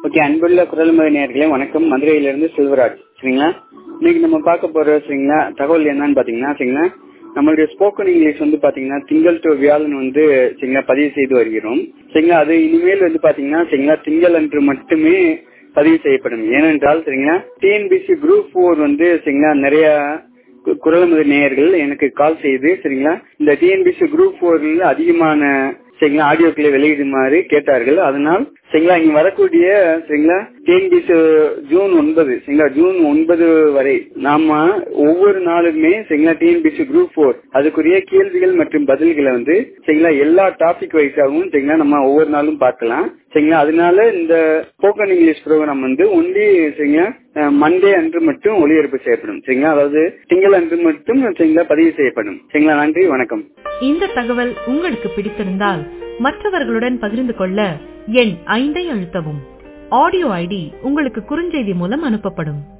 okay அன்புள்ள குரல்மொழி நேர்களே வணக்கம் மதுரையிலிருந்து செல்வராஜ் சரிங்களா இன்னைக்கு நம்ம பார்க்க போற சரிங்களா தகவல் என்னன்னு பாத்தீங்கன்னா சரிங்களா நம்மளுடைய ஸ்போக்கன் இங்கிலீஷ் வந்து பாத்தீங்கன்னா திங்கள் டு வியாழன் வந்து சரிங்களா பதிவு செய்து வருகிறோம் சரிங்களா அது இனிமேல் வந்து பாத்தீங்கன்னா சரிங்களா திங்கள் அன்று மட்டுமே பதிவு செய்யப்படும் ஏனென்றால் சரிங்களா டிஎன்பிசி குரூப் போர் வந்து சரிங்களா நிறைய குரல்முறை நேயர்கள் எனக்கு கால் செய்து சரிங்களா இந்த டிஎன்பிசி குரூப் போர்ல அதிகமான சரிங்களா ஆடியோக்களை வெளியிடுமாறு கேட்டார்கள் அதனால் சரிங்களா இங்க வரக்கூடிய சரிங்களா டிஎன்பிசி ஜூன் ஒன்பது சரிங்களா ஜூன் ஒன்பது வரை நாம ஒவ்வொரு நாளுமே சரிங்களா டிஎன்பிசி குரூப் போர் அதுக்குரிய கேள்விகள் மற்றும் பதில்களை வந்து சரிங்களா எல்லா டாபிக் வைஸாகவும் சரிங்களா நம்ம ஒவ்வொரு நாளும் பார்க்கலாம் சரிங்களா அதனால இந்த ஸ்போக்கன் இங்கிலீஷ் ப்ரோக்ராம் வந்து ஒன்லி சரிங்களா மண்டே அன்று மட்டும் ஒளிபரப்பு செய்யப்படும் சரிங்களா அதாவது திங்கள் அன்று மட்டும் சரிங்களா பதிவு செய்யப்படும் சரிங்களா நன்றி வணக்கம் இந்த தகவல் உங்களுக்கு பிடித்திருந்தால் மற்றவர்களுடன் பகிர்ந்து கொள்ள எண் ஐந்தை அழுத்தவும் ஆடியோ ஐடி உங்களுக்கு குறுஞ்செய்தி மூலம் அனுப்பப்படும்